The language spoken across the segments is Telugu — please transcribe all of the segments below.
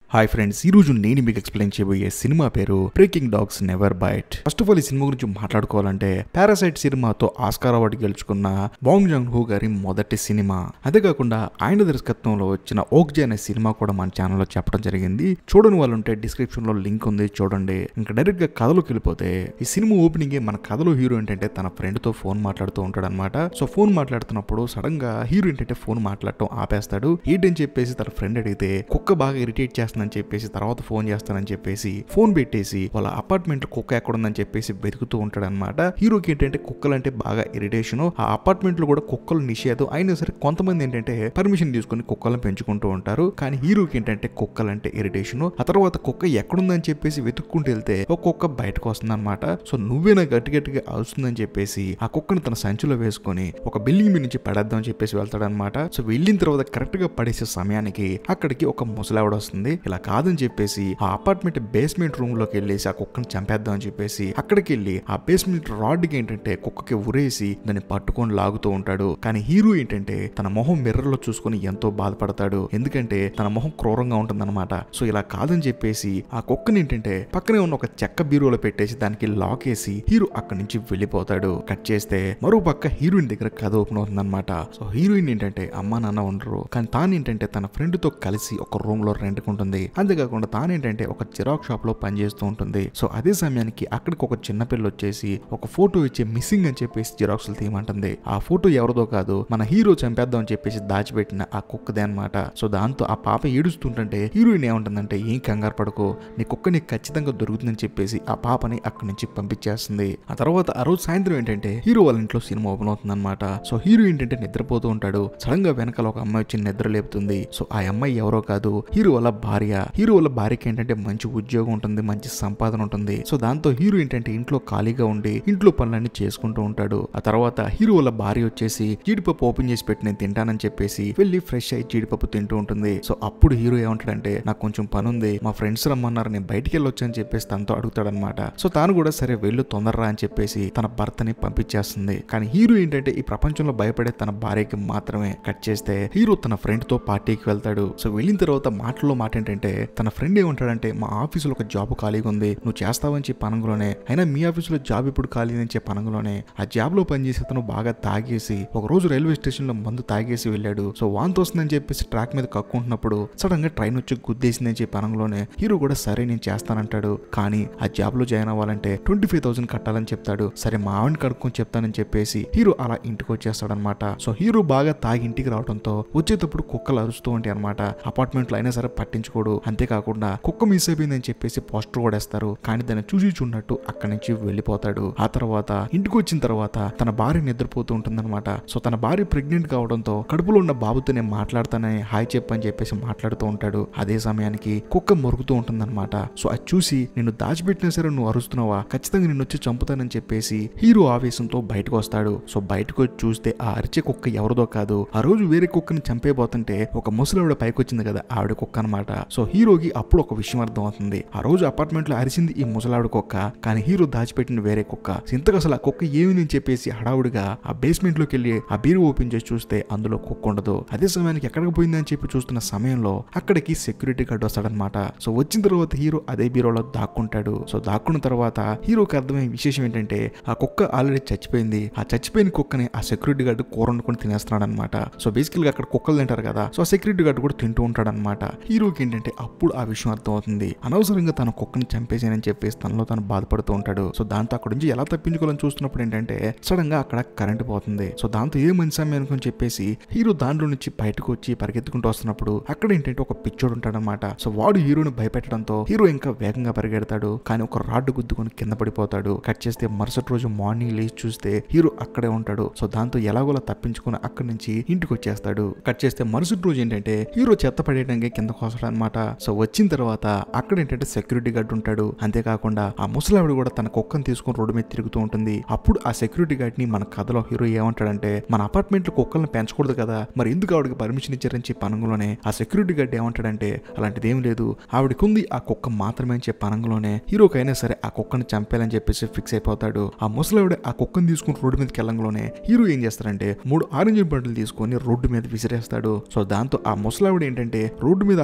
హాయ్ ఫ్రెండ్స్ ఈ రోజు నేను మీకు ఎక్స్ప్లెయిన్ చేయబోయే సినిమా పేరు breaking dogs never bite first of all ఈ సినిమా గురించి మాట్లాడుకోవాలంటే పారాసైట్ సినిమాతో ఆస్కార్ అవార్డు గెలుచుకున్న బాంగ్ జంగ్ హూ గారి మొదటి సినిమా అదే కాకుండా ఆయన దర్శకత్వంలో వచ్చిన ఓక్జే అనే సినిమా కూడా మన ఛానల్లో చెప్పడం జరిగింది చూడని వాళ్ళు ఉంటే డిస్క్రిప్షన్ లో లింక్ ఉంది చూడండి ఇంకా డైరెక్ట్ గా కథలోకి వెళ్ళిపోతే ఈ సినిమా ఓపెనింగ్ మన కథలో హీరో ఏంటంటే తన ఫ్రెండ్ తో ఫోన్ మాట్లాడుతూ ఉంటాడు అనమాట సో ఫోన్ మాట్లాడుతున్నప్పుడు సడన్ గా హీరో ఏంటంటే ఫోన్ మాట్లాడటం ఆపేస్తాడు ఏంటని చెప్పేసి తన ఫ్రెండ్ అడిగితే కుక్క బాగా ఇరిటేట్ చేస్తుందని చెప్పేసి తర్వాత ఫోన్ చేస్తానని చెప్పేసి ఫోన్ పెట్టేసి వాళ్ళ అపార్ట్మెంట్ కుక్క ఎక్కడుందని చెప్పేసి వెతుకుతూ ఉంటాడు అనమాట హీరోకి ఏంటంటే కుక్కలంటే బాగా ఇరిటేషన్ ఆ అపార్ట్మెంట్ లో కూడా కుక్కలు నిషేధం అయినా సరే కొంతమంది ఏంటంటే పర్మిషన్ తీసుకుని కుక్కలను పెంచుకుంటూ ఉంటారు కానీ హీరోకి ఏంటంటే కుక్కలంటే ఇరిటేషన్ ఆ తర్వాత కుక్క ఎక్కడుందని చెప్పేసి వెతుక్కుంటూ వెళ్తే ఒక కుక్క బయటకు వస్తుందన్నమాట సో నువ్వే నాకు గట్టి గట్టిగా అరుస్తుందని చెప్పేసి ఆ కుక్కను తన సంచిలో వేసుకొని ఒక బిల్డింగ్ మీద నుంచి పడేద్దాం అని చెప్పేసి వెళ్తాడనమాట సో వెళ్ళిన తర్వాత కరెక్ట్ గా పడేసే సమయానికి అక్కడికి ఒక ముసలావిడ వస్తుంది ఇలా కాదని చెప్పేసి ఆ అపార్ట్మెంట్ బేస్మెంట్ రూమ్ లోకి వెళ్ళేసి ఆ కుక్కను చంపేద్దాం అని చెప్పేసి అక్కడికి వెళ్ళి ఆ బేస్మెంట్ రాడ్ కి ఏంటంటే కుక్కకి ఉరేసి దాన్ని పట్టుకొని లాగుతూ ఉంటాడు కానీ హీరో ఏంటంటే తన మొహం మిర్రర్ లో చూసుకొని ఎంతో బాధపడతాడు ఎందుకంటే తన మొహం క్రూరంగా ఉంటుందన్నమాట సో ఇలా కాదని చెప్పేసి ఆ కుక్కని ఏంటంటే పక్కనే ఉన్న ఒక చెక్క బీరువాలో పెట్టేసి దానికి లాక్ వేసి హీరో అక్కడి నుంచి వెళ్ళిపోతాడు కట్ చేస్తే మరో పక్క హీరోయిన్ దగ్గర కథ ఓపెన్ అవుతుందన్నమాట సో హీరోయిన్ ఏంటంటే అమ్మా నాన్న ఉండరు కానీ తాను ఏంటంటే తన ఫ్రెండ్ తో కలిసి ఒక రూమ్ లో రెంట్కుంటుంది అంతేకాకుండా తానేంటంటే ఒక జిరాక్ షాప్ లో పనిచేస్తూ ఉంటుంది సో అదే సమయానికి అక్కడికి ఒక చిన్న పిల్ల వచ్చేసి ఒక ఫోటో ఇచ్చి మిస్సింగ్ అని చెప్పేసి జిరాక్స్ తీయమంటుంది ఆ ఫోటో ఎవరిదో కాదు మన హీరో చంపేద్దాం అని చెప్పేసి దాచిపెట్టిన ఆ కుక్కదే అనమాట సో దాంతో ఆ పాప ఏడుస్తుంటుంటే హీరోయిన్ ఏమంటుందంటే ఏం కంగారు పడుకో నీ కుక్క నీకు ఖచ్చితంగా దొరుకుతుందని చెప్పేసి ఆ పాపని అక్కడి నుంచి పంపించేస్తుంది ఆ తర్వాత ఆ రోజు సాయంత్రం ఏంటంటే హీరో వాళ్ళ ఇంట్లో సినిమా ఓపెన్ అవుతుంది అనమాట సో హీరో ఏంటంటే నిద్రపోతూ ఉంటాడు సడన్ గా వెనకాల ఒక అమ్మాయి వచ్చి నిద్ర లేపుతుంది సో ఆ అమ్మాయి ఎవరో కాదు హీరో వాళ్ళ భార్య హీరో వాళ్ళ భార్యకి ఏంటంటే మంచి ఉద్యోగం ఉంటుంది మంచి సంపాదన ఉంటుంది సో దాంతో హీరో ఏంటంటే ఇంట్లో ఖాళీగా ఉండి ఇంట్లో పనులన్నీ చేసుకుంటూ ఉంటాడు ఆ తర్వాత హీరో వాళ్ళ భార్య వచ్చేసి జీడిపప్పు ఓపెన్ చేసి పెట్టి నేను తింటానని చెప్పేసి వెళ్ళి ఫ్రెష్ అయ్యి జీడిపప్పు తింటూ ఉంటుంది సో అప్పుడు హీరో ఏమంటాడంటే నాకు కొంచెం పని ఉంది మా ఫ్రెండ్స్ రమ్మన్నారు నేను బయటికి వెళ్ళొచ్చు అని చెప్పేసి తనతో అడుగుతాడనమాట సో తాను కూడా సరే వెళ్ళు తొందరరా అని చెప్పేసి తన భర్తని పంపించేస్తుంది కానీ హీరో ఏంటంటే ఈ ప్రపంచంలో భయపడే తన భార్యకి మాత్రమే కట్ చేస్తే హీరో తన ఫ్రెండ్ తో పార్టీకి వెళ్తాడు సో వెళ్ళిన తర్వాత మాటల్లో మాట ఏంటంటే తన ఫ్రెండ్ ఏమంటాడంటే మా ఆఫీసులో ఒక జాబ్ ఖాళీగా ఉంది నువ్వు చేస్తావని చెప్పి పనంగులోనే అయినా మీ ఆఫీసులో జాబ్ ఇప్పుడు ఖాళీ అని చెప్పి పనంగులోనే ఆ జాబ్ లో పనిచేసే అతను బాగా తాగేసి ఒక రోజు రైల్వే స్టేషన్ లో మందు తాగేసి వెళ్ళాడు సో వాంతి వస్తుందని చెప్పేసి ట్రాక్ మీద కక్కుంటున్నప్పుడు సడన్ గా ట్రైన్ వచ్చి గుద్దేసిందని చెప్పి పనంగులోనే హీరో కూడా సరే నేను చేస్తానంటాడు కానీ ఆ జాబ్ లో జాయిన్ అవ్వాలంటే ట్వంటీ ఫైవ్ థౌసండ్ కట్టాలని చెప్తాడు సరే మా ఆవిడని కడుక్కొని చెప్తానని చెప్పేసి హీరో అలా ఇంటికి వచ్చేస్తాడనమాట సో హీరో బాగా తాగి ఇంటికి రావడంతో వచ్చేటప్పుడు కుక్కలు అరుస్తూ ఉంటాయి అనమాట అపార్ట్మెంట్ లో అయినా సరే పట్టించుకోడు అంతేకాకుండా కుక్క మిస్ అయిపోయిందని చెప్పేసి పోస్టర్ కూడా వేస్తారు కానీ దాన్ని చూసి చూడనట్టు అక్కడి నుంచి వెళ్ళిపోతాడు ఆ తర్వాత ఇంటికి వచ్చిన తర్వాత తన భార్య నిద్రపోతూ ఉంటుందన్నమాట సో తన భార్య ప్రెగ్నెంట్ కావడంతో కడుపులో ఉన్న బాబుతో నేను మాట్లాడతానని హాయ్ చెప్పని చెప్పేసి మాట్లాడుతూ ఉంటాడు అదే సమయానికి కుక్క మొరుగుతూ ఉంటుందన్నమాట సో అది చూసి నిన్ను దాచిపెట్టినా సరే నువ్వు అరుస్తున్నావా ఖచ్చితంగా నిన్ను వచ్చి చంపుతానని చెప్పేసి హీరో ఆవేశంతో బయటకు వస్తాడు సో బయటకు వచ్చి చూస్తే ఆ అరిచే కుక్క ఎవరిదో కాదు ఆ రోజు వేరే కుక్కని చంపేపోతుంటే ఒక ముసలావిడ పైకి వచ్చింది కదా ఆవిడ కుక్క అనమాట సో హీరోకి అప్పుడు ఒక విషయం అర్థం అవుతుంది ఆ రోజు అపార్ట్మెంట్ లో అరిసింది ఈ ముసలావిడ కుక్క కానీ హీరో దాచిపెట్టిన వేరే కుక్క ఇంతకు అసలు ఆ కుక్క ఏమి అని చెప్పేసి హడావుడిగా ఆ బేస్మెంట్ లోకి వెళ్ళి ఆ బీరు ఓపెన్ చేసి చూస్తే అందులో కుక్క ఉండదు అదే సమయానికి ఎక్కడికి పోయిందని చెప్పి చూస్తున్న సమయంలో అక్కడికి సెక్యూరిటీ గార్డ్ వస్తాడనమాట సో వచ్చిన తర్వాత హీరో అదే బీరోలో దాక్కుంటాడు సో దాక్కున్న తర్వాత హీరోకి అర్థమైన విశేషం ఏంటంటే ఆ కుక్క ఆల్రెడీ చచ్చిపోయింది ఆ చచ్చిపోయిన కుక్కని ఆ సెక్యూరిటీ గార్డ్ కూర వండుకొని తినేస్తున్నాడు అనమాట సో బేసికల్ గా అక్కడ కుక్కలు తింటారు కదా సో ఆ సెక్యూరిటీ గార్డ్ కూడా తింటూ ఉంటాడు అనమాట హీరోకి ఏంటంటే అప్పుడు ఆ విషయం అర్థం అవుతుంది అనవసరంగా తన కుక్కని చంపేసానని చెప్పేసి తనలో తను బాధపడుతూ ఉంటాడు సో దాంతో అక్కడ నుంచి ఎలా తప్పించుకోవాలని చూస్తున్నప్పుడు ఏంటంటే సడన్ గా అక్కడ కరెంట్ పోతుంది సో దాంతో ఏ మంచి సమయం అనుకుని చెప్పేసి హీరో దాంట్లో నుంచి బయటకు వచ్చి పరిగెత్తుకుంటూ వస్తున్నప్పుడు అక్కడ ఏంటంటే ఒక పిచ్చోడు ఉంటాడనమాట సో వాడు హీరోని భయపెట్టడంతో హీరో ఇంకా వేగంగా పరిగెడతాడు కానీ ఒక రాడ్డు గుద్దుకొని కింద పడిపోతాడు కట్ చేస్తే మరుసటి రోజు మార్నింగ్ లేచి చూస్తే హీరో అక్కడే ఉంటాడు సో దాంతో ఎలాగోలా తప్పించుకుని అక్కడి నుంచి ఇంటికి వచ్చేస్తాడు కట్ చేస్తే మరుసటి రోజు ఏంటంటే హీరో చెత్త పడేయడానికి కిందకు వస్తాడు అనమాట సో వచ్చిన తర్వాత అక్కడ ఏంటంటే సెక్యూరిటీ గార్డ్ ఉంటాడు అంతేకాకుండా ఆ ముసలావిడ కూడా తన కుక్కను తీసుకుని రోడ్డు మీద తిరుగుతూ ఉంటుంది అప్పుడు ఆ సెక్యూరిటీ గార్డ్ ని మన కథలో హీరో ఏమంటాడంటే మన అపార్ట్మెంట్ లో కుక్కలను పెంచకూడదు కదా మరి ఎందుకు ఆవిడకి పర్మిషన్ ఇచ్చారని చెప్పి అనంగులోనే ఆ సెక్యూరిటీ గార్డ్ ఏమంటాడంటే అలాంటిది ఏం లేదు ఆవిడకి ఉంది ఆ కుక్క మాత్రమే అని చెప్పి అనంగులోనే హీరోకైనా సరే ఆ కుక్కను చంపేయాలని చెప్పేసి ఫిక్స్ అయిపోతాడు ఆ ముసలావిడ ఆ కుక్కను తీసుకుని రోడ్డు మీదకి వెళ్ళంలోనే హీరో ఏం చేస్తారంటే మూడు ఆరెంజ్ బండ్లు తీసుకొని రోడ్డు మీద విసిరేస్తాడు సో దాంతో ఆ ముసలావిడ ఏంటంటే రోడ్డు మీద ఆరెంజ్ బండి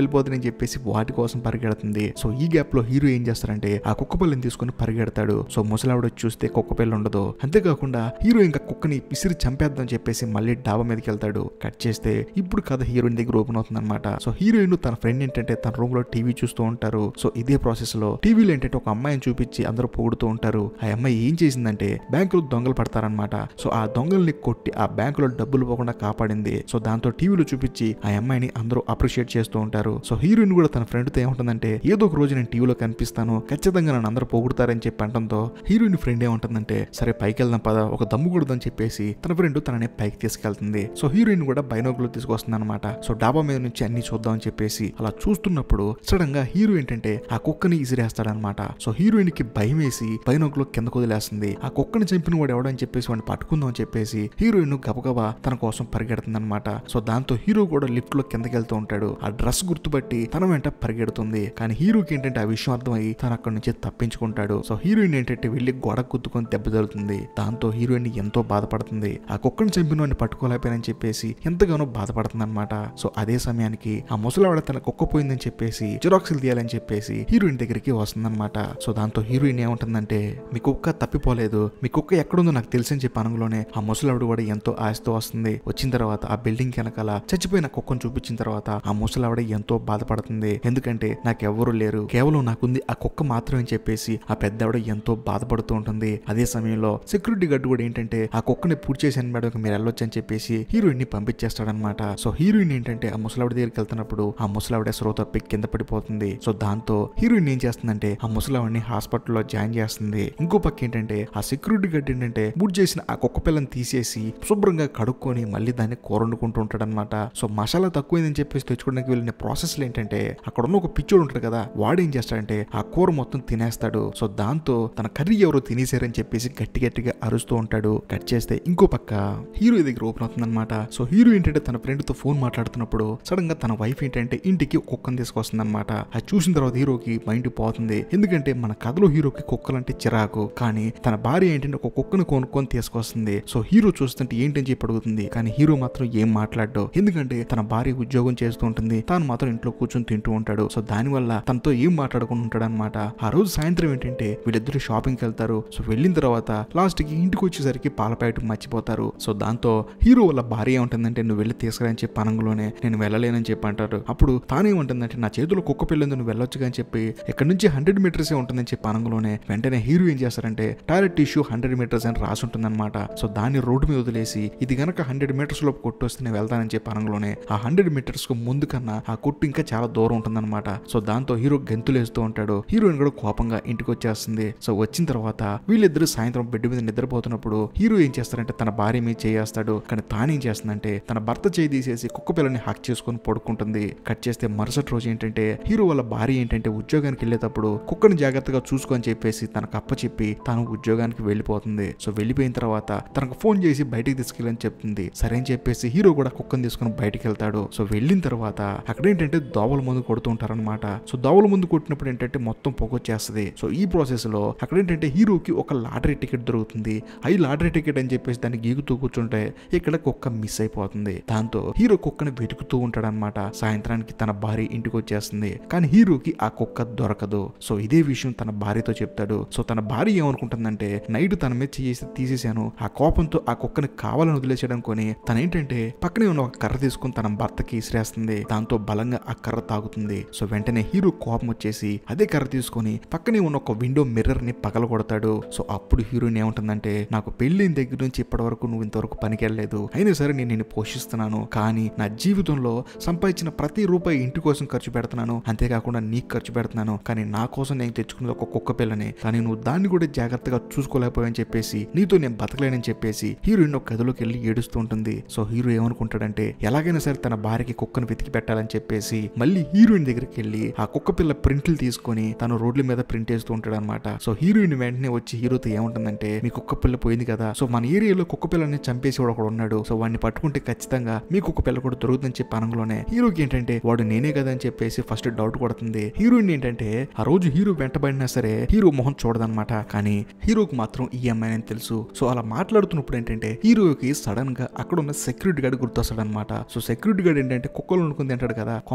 వెళ్ళిపోతుందని చెప్పేసి వాటి కోసం పరిగెడుతుంది సో ఈ గ్యాప్ లో హీరో ఏం చేస్తారంటే ఆ కుక్క పిల్లని తీసుకొని పరిగెడతాడు సో ముసలావిడ వచ్చి చూస్తే కుక్క పిల్ల ఉండదు అంతేకాకుండా హీరో ఇంకా కుక్కని పిసిరి చంపేద్దాం చెప్పేసి మళ్ళీ డాబా మీదకి వెళ్తాడు కట్ చేస్తే ఇప్పుడు కథ హీరోయిన్ దగ్గర ఓపెన్ అవుతుంది అనమాట సో హీరోయిన్ తన ఫ్రెండ్ ఏంటంటే తన రూమ్ లో టీవీ చూస్తూ ఉంటారు సో ఇదే ప్రాసెస్ లో టీవీలో ఏంటంటే ఒక అమ్మాయిని చూపించి అందరూ పొగుడుతూ ఉంటారు ఆ అమ్మాయి ఏం చేసిందంటే బ్యాంకులో దొంగలు పడతారనమాట సో ఆ దొంగల్ని కొట్టి ఆ బ్యాంకులో డబ్బులు పోకుండా కాపాడింది సో దాంతో టీవీలో చూపించి ఆ అమ్మాయిని అందరూ అప్రిషియేట్ చేస్తూ ఉంటారు సో హీరోయిన్ కూడా తన ఫ్రెండ్ తో ఏముంటుందంటే ఏదో ఒక రోజు నేను టీవీలో కనిపిస్తాను ఖచ్చితంగా నన్ను అందరూ పొగుడుతారని చెప్పి అంటంతో హీరోయిన్ ఫ్రెండ్ ఏముంటుందంటే సరే పైకి వెళ్దాం పద ఒక దమ్ము కొడదని చెప్పేసి తన ఫ్రెండ్ తనని పైకి తీసుకెళ్తుంది సో హీరోయిన్ కూడా బైనోకులు తీసుకొస్తుంది అనమాట సో డాబా మీద నుంచి అన్ని చూద్దామని చెప్పేసి అలా చూస్తున్నప్పుడు సడన్ గా హీరో ఏంటంటే ఆ కుక్కని ఇసిరేస్తాడనమాట సో హీరోయిన్ కి భయం వేసి బైనోకులు కిందకు వదిలేస్తుంది ఆ కుక్కని చంపిన వాడు ఎవడని చెప్పేసి వాడిని పట్టుకుందాం అని చెప్పేసి హీరోయిన్ గబగబా తన కోసం పరిగెడుతుంది అనమాట సో దాంతో హీరో కూడా లిఫ్ట్ లో కిందకి వెళ్తూ ఉంటాడు ఆ డ్రెస్ గుర్తుపట్టి తన వెంట పరిగెడుతుంది కానీ హీరోకి ఏంటంటే ఆ విషయం అర్థమై తను అక్కడి నుంచి తప్పించుకుంటాడు సో హీరోయిన్ ఏంటంటే వెళ్ళి గోడ కుత్తుకొని దెబ్బ తగులుతుంది దాంతో హీరోయిన్ ఎంతో బాధపడుతుంది ఆ కుక్కని చంపిన వాడిని పట్టుకోలేకపోయానని చెప్పేసి ఎంతగానో బాధపడుతుంది అనమాట సో అదే సమయానికి ఆ ముసలావిడ తన కుక్క పోయిందని చెప్పేసి జిరాక్స్లు తీయాలని చెప్పేసి హీరోయిన్ దగ్గరికి వస్తుందన్నమాట సో దాంతో హీరోయిన్ ఏముంటుందంటే మీ కుక్క తప్పిపోలేదు మీ కుక్క ఎక్కడుందో నాకు తెలిసని చెప్పి అనగలోనే ఆ ముసలావిడ కూడా ఎంతో ఆశతో వస్తుంది వచ్చిన తర్వాత ఆ బిల్డింగ్ వెనకాల చచ్చిపోయిన కుక్కను చూపించిన తర్వాత ఆ ముసలావిడ ఎంతో బాధపడుతుంది ఎందుకంటే నాకెవ్వరూ లేరు కేవలం నాకుంది ఆ కుక్క మాత్రమే అని చెప్పేసి ఆ పెద్దవిడ ఎంతో బాధపడుతూ ఉంటుంది అదే సమయంలో సెక్యూరిటీ గార్డ్ కూడా ఏంటంటే ఆ కుక్కని పూర్తి చేశాను మేడం మీరు వెళ్ళొచ్చు అని చెప్పేసి హీరోయిన్ ని పంపించేస్తాడనమాట సో హీరోయిన్ ఏంటంటే ఆ ముసలావిడ దగ్గరికి వెళ్తున్నప్పుడు ఆ ముసలావిడ స్రో తప్పి కింద పడిపోతుంది సో దాంతో హీరోయిన్ ఏం చేస్తుందంటే ఆ ముసలావిడిని హాస్పిటల్లో జాయిన్ చేస్తుంది ఇంకో పక్క ఏంటంటే ఆ సెక్యూరిటీ గార్డ్ ఏంటంటే బుడ్ చేసిన ఆ కుక్క పిల్లని తీసేసి శుభ్రంగా కడుక్కొని మళ్ళీ దాన్ని కూర వండుకుంటూ ఉంటాడనమాట సో మసాలా తక్కువైందని చెప్పేసి తెచ్చుకోవడానికి వెళ్ళిన ప్రాసెస్ ఏంటంటే అక్కడ ఉన్న ఒక పిచ్చోడు ఉంటాడు కదా వాడు ఏం చేస్తాడంటే ఆ కూర మొత్తం తినేస్తాడు సో దాంతో తన కర్రీ ఎవరో తినేసారని చెప్పేసి గట్టి గట్టిగా అరుస్తూ ఉంటాడు కట్ చేస్తే ఇంకో పక్క హీరో దగ్గర ఓపెన్ అవుతుందన్నమాట సో హీరో ఏంటంటే తన ఫ్రెండ్ తో ఫోన్ మాట్లాడుతున్నప్పుడు సడన్ గా తన వైఫ్ ఏంటంటే ఇంటికి కుక్కను తీసుకొస్తుంది అనమాట అది చూసిన తర్వాత హీరోకి మైండ్ పోతుంది ఎందుకంటే మన కథలో హీరోకి కుక్కలంటే చిరాకు కానీ తన భార్య ఏంటంటే ఒక కుక్కను కొనుక్కొని తీసుకొస్తుంది సో హీరో చూస్తుంటే ఏంటని చెప్పి అడుగుతుంది కానీ హీరో మాత్రం ఏం మాట్లాడడు ఎందుకంటే తన భార్య ఉద్యోగం చేస్తూ ఉంటుంది తాను మాత్రం ఇంట్లో కూర్చొని తింటూ ఉంటాడు సో దానివల్ల తనతో ఏం మాట్లాడుకుని ఉంటాడు అనమాట ఆ రోజు సాయంత్రం ఏంటంటే వీళ్ళిద్దరు షాపింగ్కి వెళ్తారు సో వెళ్ళిన తర్వాత లాస్ట్ కి ఇంటికి వచ్చేసరికి పాల ప్యాకెట్ మర్చిపోతారు సో దాంతో హీరో వాళ్ళ భార్య ఏమంటుందంటే నువ్వు వెళ్ళి తీసుకురాని చెప్పి అనంగులోనే నేను వెళ్ళలేనని చెప్పి అంటారు అప్పుడు తానేమంటుందంటే నా చేతిలో కుక్క పిల్లంది నువ్వు వెళ్ళొచ్చుగా అని చెప్పి ఇక్కడ నుంచి హండ్రెడ్ మీటర్సే ఉంటుందని చెప్పి అనంగులోనే వెంటనే హీరో ఏం చేస్తారంటే టాయిలెట్ టిష్యూ హండ్రెడ్ మీటర్స్ అని రాసి ఉంటుందన్నమాట సో దాన్ని రోడ్డు మీద వదిలేసి ఇది గనక హండ్రెడ్ మీటర్స్ లోపు కొట్టు వస్తే నేను వెళ్తానని చెప్పి అనంగులోనే ఆ హండ్రెడ్ మీటర్స్ కు ముందు కన్నా ఆ కొట్టు ఇంకా చాలా దూరం ఉంటుందన్నమాట సో దాంతో హీరో గెంతులేస్తూ ఉంటాడు హీరోయిన్ కూడా కోపంగా ఇంటికి వచ్చేస్తుంది సో వచ్చిన తర్వాత వీళ్ళిద్దరు సాయంత్రం బెడ్ మీద నిద్రపోతున్నప్పుడు హీరో ఏం చేస్తారంటే తన భార్య మీద చేయేస్తాడు కానీ తానేం చేస్తుందంటే తన భర్త చేయి తీసేసి కుక్క పిల్లని హక్ చేసుకొని పడుకుంటుంది కట్ చేస్తే మరుసటి రోజు ఏంటంటే హీరో వాళ్ళ భార్య ఏంటంటే ఉద్యోగానికి వెళ్ళేటప్పుడు కుక్కని జాగ్రత్తగా చూసుకొని చెప్పేసి తనకు అప్పచెప్పి తాను ఉద్యోగానికి వెళ్ళిపోతుంది సో వెళ్ళిపోయిన తర్వాత తనకు ఫోన్ చేసి బయటికి తీసుకెళ్ళని చెప్తుంది సరే అని చెప్పేసి హీరో కూడా కుక్కని తీసుకొని బయటికి వెళ్తాడు సో వెళ్ళిన తర్వాత అక్కడ ఏంటంటే దోవల ముందు కొడుతూ ఉంటారనమాట సో దోవల ముందు కొట్టినప్పుడు ఏంటంటే మొత్తం పొగొచ్చేస్తుంది సో ఈ ప్రాసెస్ లో అక్కడ ఏంటంటే హీరోకి ఒక లాటరీ టికెట్ దొరుకుతుంది అవి లాటరీ టికెట్ అని చెప్పేసి దాన్ని గీగుతూ కూర్చుంటే ఇక్కడ కుక్క మిస్ అయిపోతుంది దాంతో హీరో కుక్కని వెతుకుతూ ఉంటాడనమాట సాయంత్రానికి తన భార్య ఇంటికి వచ్చేస్తుంది కానీ హీరోకి ఆ కుక్క దొరకదు సో ఇదే విషయం తన భార్యతో చెప్తాడు సో తన భార్య ఏమనుకుంటుందంటే నైట్ తన మీద చేసి తీసేశాను ఆ కోపంతో ఆ కుక్కని కావాలని వదిలేసేయడం కొని తన ఏంటంటే పక్కనే ఉన్న ఒక కర్ర తీసుకుని తన భర్తకి ఇసిరేస్తుంది దాంతో బలంగా ఆ కర్ర తాగుతుంది సో వెంటనే హీరో కోపం వచ్చేసి అదే కర్ర తీసుకొని పక్కనే ఉన్న ఒక విండో మిర్రర్ ని పగల కొడతాడు సో అప్పుడు హీరోయిన్ ఏముంటుందంటే నాకు పెళ్ళైన దగ్గర నుంచి ఇప్పటి వరకు నువ్వు ఇంతవరకు పనికెళ్ళలేదు అయినా సరే నేను నిన్ను పోషిస్తున్నాను కానీ నా జీవితంలో సంపాదించిన ప్రతి రూపాయి ఇంటి కోసం ఖర్చు పెడుతున్నాను అంతేకాకుండా నీకు ఖర్చు పెడుతున్నాను కానీ నా కోసం నేను తెచ్చుకున్నది ఒక కుక్క పిల్లని కానీ నువ్వు దాన్ని కూడా జాగ్రత్తగా చూసుకోలేకపోయావని చెప్పేసి నీతో నేను బతకలేనని చెప్పేసి హీరోయిన్ ఒక గదిలోకి వెళ్ళి ఏడుస్తూ ఉంటుంది సో హీరో ఏమనుకుంటాడంటే ఎలాగైనా సరే తన భార్యకి కుక్కను వెతికి పెట్టాలని చెప్పేసి మళ్ళీ హీరోయిన్ దగ్గరికి వెళ్ళి ఆ కుక్క పిల్ల ప్రింట్లు తీసుకొని తను రోడ్ల మీద ప్రింట్ వేస్తూ ఉంటాడు అనమాట సో హీరోయిన్ వెంటనే వచ్చి హీరోతో ఏముంటుందంటే మీ కుక్క పిల్ల పోయింది కదా సో మన ఏరియాలో కుక్క పిల్లని చంపేసి వాడు ఒకడు ఉన్నాడు సో వాడిని పట్టుకుంటే ఖచ్చితంగా మీ కుక్క పిల్ల కూడా దొరుకుతుందని చెప్పి అనగలోనే హీరోకి ఏంటంటే వాడు నేనే కదా అని చెప్పేసి ఫస్ట్ డౌట్ కొడుతుంది హీరోయిన్ ఏంటంటే ఆ రోజు హీరో వెంటబడినా సరే హీరో మొహం చూడదన్నమాట కానీ హీరోకి మాత్రం ఈ అమ్మాయి అని తెలుసు సో అలా మాట్లాడుతున్నప్పుడు ఏంటంటే హీరోకి సడన్ గా అక్కడ ఉన్న సెక్యూరిటీ గార్డ్ గుర్తొస్తాడనమాట సో సెక్యూరిటీ గార్డ్ ఏంటంటే కుక్కలు అనుకుంది అంటాడు కదా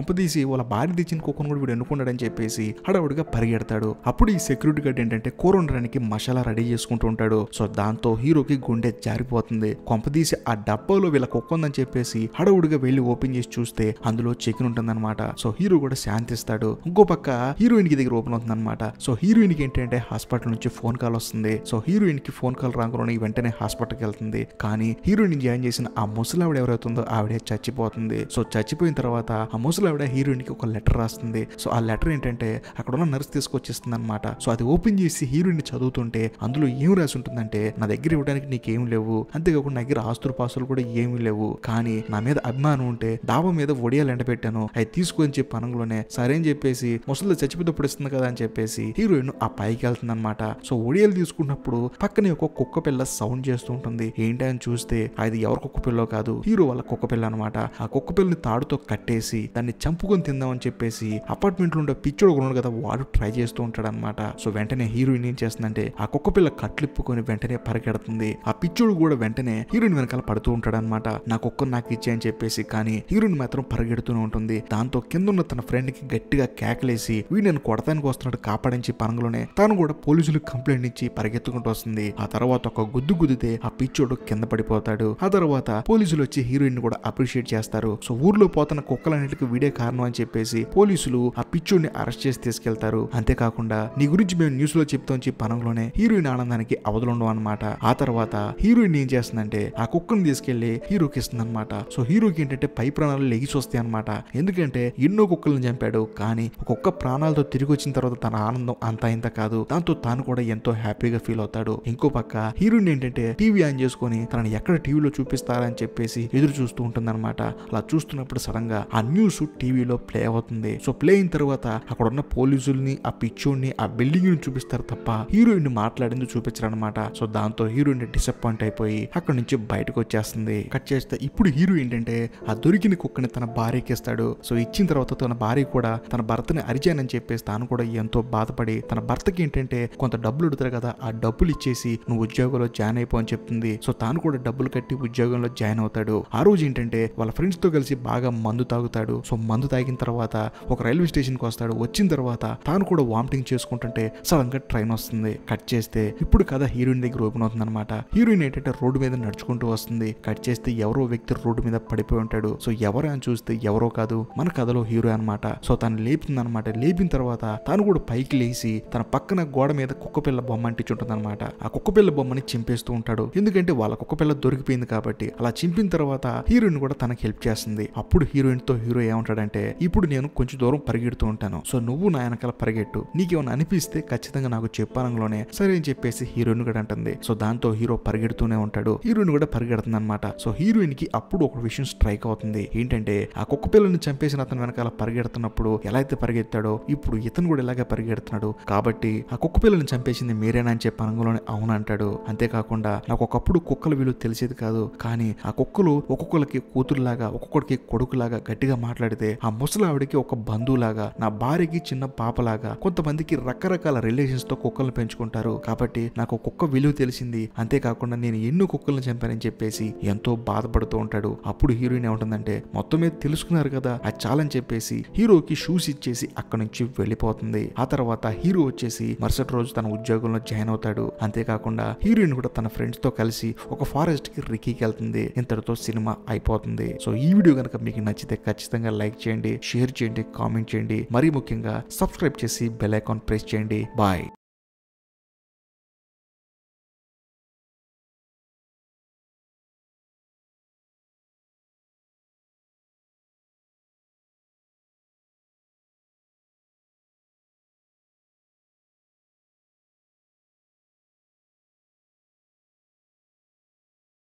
కొంపదీసి వాళ్ళ భార్య తెచ్చిన కుక్కను కూడా వీడు ఎన్నుకున్నాడని చెప్పేసి హడావుడిగా పరిగెడతాడు అప్పుడు ఈ సెక్యూరిటీ గార్డ్ ఏంటంటే కూర వండడానికి మసాలా రెడీ చేసుకుంటూ ఉంటాడు సో దాంతో హీరోకి గుండె జారిపోతుంది కొంపదీసి ఆ డబ్బాలో వీళ్ళ కుక్క ఉందని చెప్పేసి హడావుడిగా వెళ్ళి ఓపెన్ చేసి చూస్తే అందులో చికెన్ ఉంటుందన్నమాట సో హీరో కూడా శాంతిస్తాడు ఇంకో పక్క హీరోయిన్ కి దగ్గర ఓపెన్ అవుతుందన్నమాట సో హీరోయిన్ కి ఏంటంటే హాస్పిటల్ నుంచి ఫోన్ కాల్ వస్తుంది సో హీరోయిన్ కి ఫోన్ కాల్ రాగానే వెంటనే హాస్పిటల్కి వెళ్తుంది కానీ హీరోయిన్ జాయిన్ చేసిన ఆ ముసలావిడ ఎవరైతుందో ఆవిడే చచ్చిపోతుంది సో చచ్చిపోయిన తర్వాత ఆ ముసలావిడ హీరోయిన్ కి ఒక లెటర్ రాస్తుంది సో ఆ లెటర్ ఏంటంటే అక్కడ ఉన్న నర్స్ తీసుకొచ్చేస్తుంది అనమాట సో అది ఓపెన్ చేసి హీరోయిన్ చదువుతుంటే అందులో ఏం రాసి ఉంటుందంటే నా దగ్గర ఇవ్వడానికి నీకేం లేవు అంతేకాకుండా నా దగ్గర ఆస్తులు పాస్తులు కూడా ఏమీ లేవు కానీ నా మీద అభిమానం ఉంటే డాబా మీద ఒడియాలు ఎండబెట్టాను అవి తీసుకొని చెప్పి అనగలోనే సరే అని చెప్పేసి ముసలి చచ్చిపోతే ఇస్తుంది కదా అని చెప్పేసి హీరోయిన్ ఆ పైకి వెళ్తుంది అనమాట సో ఒడియాలు తీసుకున్నప్పుడు పక్కనే ఒక కుక్క పిల్ల సౌండ్ చేస్తూ ఉంటుంది ఏంటి అని చూస్తే అది ఎవరి కుక్క పిల్లో కాదు హీరో వాళ్ళ కుక్క పిల్ల అనమాట ఆ కుక్క పిల్లని తాడుతో కట్టేసి దాన్ని చంపుకొని తిందామని చెప్పేసి అపార్ట్మెంట్ లో ఉండే పిచ్చోడు ఉన్నాడు కదా వాడు ట్రై చేస్తూ ఉంటాడు అనమాట సో వెంటనే హీరోయిన్ ఏం చేస్తుందంటే ఆ కుక్క పిల్ల కట్లిప్పుకొని వెంటనే పరిగెడుతుంది ఆ పిచ్చోడు కూడా వెంటనే హీరోయిన్ వెనకాల పడుతూ ఉంటాడు అనమాట నా కుక్క నాకు ఇచ్చే అని చెప్పేసి కానీ హీరోయిన్ మాత్రం పరిగెడుతూనే ఉంటుంది దాంతో కింద ఉన్న తన ఫ్రెండ్ కి గట్టిగా కేకలేసి వీడు నేను కొడతానికి వస్తున్నాడు కాపాడించి పనంలోనే తాను కూడా పోలీసులకు కంప్లైంట్ ఇచ్చి పరిగెత్తుకుంటూ వస్తుంది ఆ తర్వాత ఒక గుద్దు గుద్దితే ఆ పిచ్చోడు కింద పడిపోతాడు ఆ తర్వాత పోలీసులు వచ్చి హీరోయిన్ కూడా అప్రిషియేట్ చేస్తారు సో ఊర్లో పోతున్న కుక్కలన్నిటికీ వీడే కారణం అని చెప్పేసి పోలీసులు ఆ పిచ్చోడిని అరెస్ట్ చేసి తీసుకెళ్తారు అంతేకాకుండా నీ గురించి మేము న్యూస్ లో చెప్తాం చెప్పి పనంలోనే హీరోయిన్ ఆనందానికి అవధులుండవు అనమాట ఆ తర్వాత హీరోయిన్ ఏం చేస్తుందంటే ఆ కుక్కను తీసుకెళ్లి హీరోకి ఇస్తుంది అనమాట సో హీరోకి ఏంటంటే పై ప్రాణాలు లెగిసి వస్తాయి అనమాట ఎందుకంటే ఎన్నో కుక్కలను చంపాడు కానీ ఒక కుక్క ప్రాణాలతో తిరిగి వచ్చిన తర్వాత తన ఆనందం అంతా ఇంత కాదు దాంతో తాను కూడా ఎంతో హ్యాపీగా ఫీల్ అవుతాడు ఇంకో పక్క హీరోయిన్ ఏంటంటే టీవీ ఆన్ చేసుకొని తనని ఎక్కడ టీవీలో చూపిస్తారని చెప్పేసి ఎదురు చూస్తూ ఉంటుందన్నమాట అలా చూస్తున్నప్పుడు సడన్ గా ఆ న్యూస్ టీవీలో ప్లే అవుతుంది సో ప్లే అయిన తర్వాత అక్కడ ఉన్న పోలీసుల్ని ఆ పిచ్చోడిని ఆ బిల్డింగ్ ని చూపిస్తారు తప్ప హీరోయిన్ మాట్లాడింది చూపించారనమాట సో దాంతో హీరోయిన్ డిసప్పాయింట్ అయిపోయి అక్కడ నుంచి బయటకు వచ్చేస్తుంది కట్ చేస్తే ఇప్పుడు హీరో ఏంటంటే ఆ దొరికిన కుక్కని తన భార్యకి ఇస్తాడు సో ఇచ్చిన తర్వాత తన భార్య కూడా తన భర్తని అరిచానని చెప్పేసి తాను కూడా ఎంతో బాధపడి తన భర్తకి ఏంటంటే కొంత డబ్బులు అడుగుతారు కదా ఆ డబ్బులు ఇచ్చేసి నువ్వు ఉద్యోగంలో జాయిన్ అయిపో అని చెప్తుంది సో తాను కూడా డబ్బులు కట్టి ఉద్యోగంలో జాయిన్ అవుతాడు ఆ రోజు ఏంటంటే వాళ్ళ ఫ్రెండ్స్ తో కలిసి బాగా మందు తాగుతాడు సో మందు తాగిన తర్వాత ఒక రైల్వే స్టేషన్ కి వస్తాడు వచ్చిన తర్వాత తాను కూడా వామిటింగ్ చేసుకుంటుంటే సడన్ గా ట్రైన్ వస్తుంది కట్ చేస్తే ఇప్పుడు కథ హీరోయిన్ దగ్గర ఓపెన్ అవుతుంది అనమాట హీరోయిన్ ఏంటంటే రోడ్డు మీద నడుచుకుంటూ వస్తుంది కట్ చేస్తే ఎవరో వ్యక్తి రోడ్డు మీద పడిపోయి ఉంటాడు సో ఎవరు అని చూస్తే ఎవరో కాదు మన కథలో హీరో అనమాట సో తను లేపుతుంది అనమాట లేపిన తర్వాత తాను కూడా పైకి లేచి తన పక్కన గోడ మీద కుక్క పిల్ల బొమ్మ అంటించుంటుంది అనమాట ఆ కుక్క పిల్ల బొమ్మని చింపేస్తూ ఉంటాడు ఎందుకంటే వాళ్ళ కుక్క పిల్ల దొరికిపోయింది కాబట్టి అలా చింపిన తర్వాత హీరోయిన్ కూడా తనకి హెల్ప్ చేస్తుంది అప్పుడు హీరోయిన్ తో హీరో ఏమంటాడంటే ఇప్పుడు నేను కొంచెం దూరం పరిగెడుతూ ఉంటాను సో నువ్వు నా వెనకాల పరిగెట్టు నీకేమైనా అనిపిస్తే ఖచ్చితంగా నాకు చెప్పానంలోనే సరే అని చెప్పేసి హీరోయిన్ కూడా అంటుంది సో దాంతో హీరో పరిగెడుతూనే ఉంటాడు హీరోయిన్ కూడా పరిగెడుతుంది అనమాట సో హీరోయిన్ కి అప్పుడు ఒక విషయం స్ట్రైక్ అవుతుంది ఏంటంటే ఆ కుక్క పిల్లని చంపేసిన అతని వెనకాల పరిగెడుతున్నప్పుడు ఎలా అయితే పరిగెత్తాడో ఇప్పుడు ఇతను కూడా ఇలాగే పరిగెడుతున్నాడు కాబట్టి ఆ కుక్క పిల్లని చంపేసింది మీరేనా అని చెప్పి అనగలోనే అవును అంటాడు అంతేకాకుండా నాకు ఒకప్పుడు కుక్కల విలువ తెలిసేది కాదు కానీ ఆ కుక్కలు ఒక్కొక్కరికి కూతురులాగా ఒక్కొక్కడికి కొడుకులాగా గట్టిగా మాట్లాడితే ఆ ముసలావిడికి ఒక బంధువులాగా నా భార్యకి చిన్న పాపలాగా కొంతమందికి రకరకాల రిలేషన్స్ తో కుక్కలను పెంచుకుంటారు కాబట్టి నాకు కుక్క విలువ తెలిసింది అంతేకాకుండా నేను ఎన్నో కుక్కలను చంపానని చెప్పేసి ఎంతో బాధపడుతూ ఉంటాడు అప్పుడు హీరోయిన్ ఏముంటుందంటే మొత్తం మీద తెలుసుకున్నారు కదా అది చాలని చెప్పేసి హీరోకి షూస్ ఇచ్చేసి అక్కడ నుంచి వెళ్ళిపోతుంది ఆ తర్వాత హీరో వచ్చేసి మరుసటి రోజు తన ఉద్యోగంలో జాయిన్ అవుతాడు అంతేకాకుండా హీరోయిన్ కూడా తన ఫ్రెండ్స్ తో కలిసి ఒక ఫారెస్ట్ కి రికీకి వెళ్తుంది ఇంతటితో సినిమా అయిపోతుంది సో ఈ వీడియో కనుక మీకు నచ్చితే ఖచ్చితంగా లైక్ చేయండి షేర్ చేయండి కామెంట్ చేయండి మరీ ముఖ్యంగా సబ్స్క్రైబ్ చేసి బెల్ ఐకాన్ ప్రెస్ చేయండి బాయ్